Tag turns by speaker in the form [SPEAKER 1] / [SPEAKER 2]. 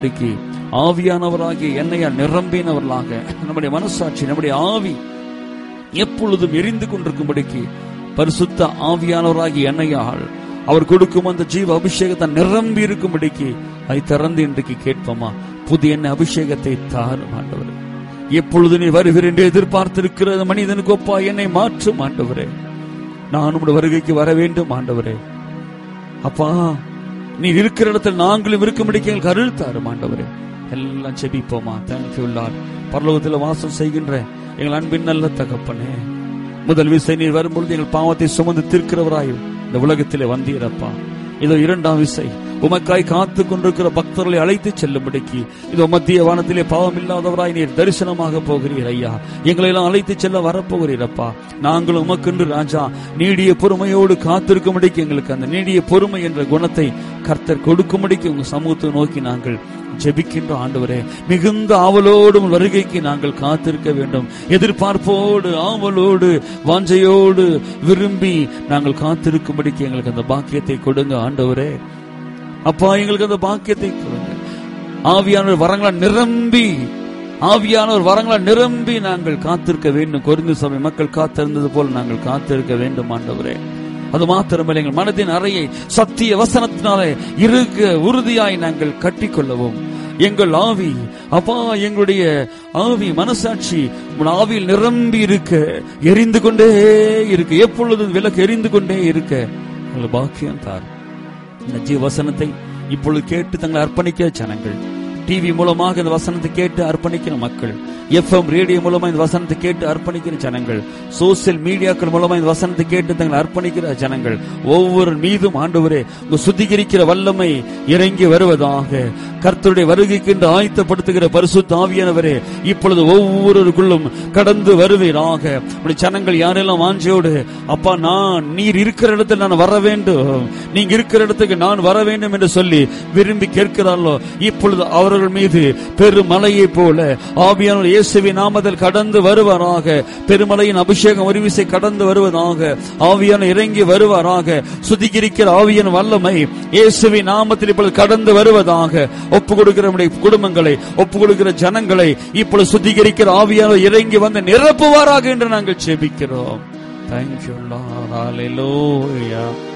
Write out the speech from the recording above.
[SPEAKER 1] இன்றைக்கு ஆவியானவராகிய எண்ணெயால் நிரம்பினவர்களாக நம்முடைய மனசாட்சி நம்முடைய ஆவி எப்பொழுதும் எரிந்து கொண்டிருக்கும்படிக்கு பரிசுத்த ஆவியானவராகிய எண்ணெயால் அவர் கொடுக்கும் அந்த ஜீவ அபிஷேகத்தை நிரம்பி இருக்கும்படிக்கு அதை திறந்து இன்றைக்கு கேட்போமா புதிய எண்ணெய் அபிஷேகத்தை தாரும் ஆண்டவரே எப்பொழுது நீ வருகிறேன் என்று எதிர்பார்த்திருக்கிற அந்த மனிதனுக்கு ஒப்பா என்னை மாற்றும் ஆண்டவரே நான் உம்முடைய வருகைக்கு வர வேண்டும் ஆண்டவரே அப்பா நீ இருக்கிற இடத்துல நாங்களும் இருக்கும்படிக்கு எங்களுக்கு அருள் தாரும் ஆண்டவரே எல்லாம் செபிப்போமா தேங்க்யூ லார்ட் பரலோகத்தில் வாசம் செய்கின்ற எங்கள் அன்பின் நல்ல தகப்பனே முதல் விசை நீர் வரும்பொழுது எங்கள் பாவத்தை சுமந்து தீர்க்கிறவராய் இந்த உலகத்திலே வந்தீரப்பா இதோ இரண்டாம் விசை உமக்காய் காத்து கொண்டிருக்கிற பக்தர்களை அழைத்து செல்லும்படிக்கு இதோ மத்திய வானத்திலே பாவம் இல்லாதவராய் நீர் தரிசனமாக போகிறீர் ஐயா எங்களை எல்லாம் அழைத்து செல்ல வரப்போகிறீரப்பா நாங்களும் உமக்கென்று ராஜா நீடிய பொறுமையோடு காத்திருக்கும்படிக்கு எங்களுக்கு அந்த நீடிய பொறுமை என்ற குணத்தை கர்த்தர் கொடுக்கும்படிக்கு உங்க சமூகத்தை நோக்கி நாங்கள் ஜெபிக்கின்ற ஆண்டவரே மிகுந்த ஆவலோடு உம் வருகைக்கு நாங்கள் காத்திருக்க வேண்டும் எதிர்பார்ப்போடு ஆவலோடு வாஞ்சையோடு விரும்பி நாங்கள் காத்திருக்கும்படிக்கு எங்களுக்கு அந்த பாக்கியத்தை கொடுங்க ஆண்டவரே அப்பா எங்களுக்கு அந்த பாக்கியத்தை கொடுங்க ஆவியானவர் வரங்களா நிரம்பி ஆவியானவர் வரங்களா நிரம்பி நாங்கள் காத்திருக்க வேண்டும் கொருந்து சபை மக்கள் காத்திருந்தது போல் நாங்கள் காத்திருக்க வேண்டும் ஆண்டவரே அது மாத்திரமல்ல எங்கள் மனதின் அறையை சத்திய வசனத்தினாலே இருக உறுதியாய் நாங்கள் கட்டிக்கொள்ளவும் எங்கள் ஆவி அப்பா எங்களுடைய ஆவி மனசாட்சி உன் ஆவியில் நிரம்பி இருக்க எரிந்து கொண்டே இருக்க எப்பொழுதும் விளக்கு எரிந்து கொண்டே இருக்க எங்கள் பாக்கியம் தார் இந்த ஜீவ வசனத்தை இப்பொழுது கேட்டு தங்களை அர்ப்பணிக்கிற ஜனங்கள் டிவி மூலமாக இந்த வசனத்தை கேட்டு அர்ப்பணிக்கிற மக்கள் எஃப்எம் ரேடியோ மூலமா இந்த வசனத்தை கேட்டு அர்ப்பணிக்கிற ஜனங்கள் சோசியல் மீடியாக்கள் மூலமா இந்த வசனத்தை கேட்டு தங்களை அர்ப்பணிக்கிற ஜனங்கள் ஒவ்வொரு மீதும் ஆண்டவரே உங்க சுத்திகரிக்கிற வல்லமை இறங்கி வருவதாக கர்த்தருடைய வருகைக்கு என்று ஆயத்தப்படுத்துகிற பரிசுத்த ஆவியானவரே இப்பொழுது ஒவ்வொருவருக்குள்ளும் கடந்து வருவீராக உடைய ஜனங்கள் யாரெல்லாம் வாஞ்சையோடு அப்பா நான் நீர் இருக்கிற இடத்துல நான் வர வேண்டும் நீங்க இருக்கிற இடத்துக்கு நான் வர வேண்டும் என்று சொல்லி விரும்பி கேட்கிறார்களோ இப்பொழுது அவர்கள் மீது பெருமலையை போல ஆவியானவர் இயேசுவின் நாமத்தில் கடந்து வருவாராக பெருமலையின் அபிஷேகம் ஒரு விசை கடந்து வருவதாக ஆவியான இறங்கி வருவாராக சுத்திகரிக்கிற ஆவியின் வல்லமை இயேசுவின் நாமத்தில் இப்பொழுது கடந்து வருவதாக ஒப்பு கொடுக்கிற நம்முடைய குடும்பங்களை ஒப்பு கொடுக்கிற ஜனங்களை இப்பொழுது சுத்திகரிக்கிற ஆவியானவர் இறங்கி வந்து நிரப்புவாராக என்று நாங்கள் செபிக்கிறோம் தேங்க்யூ லார்ட் ஹalleluya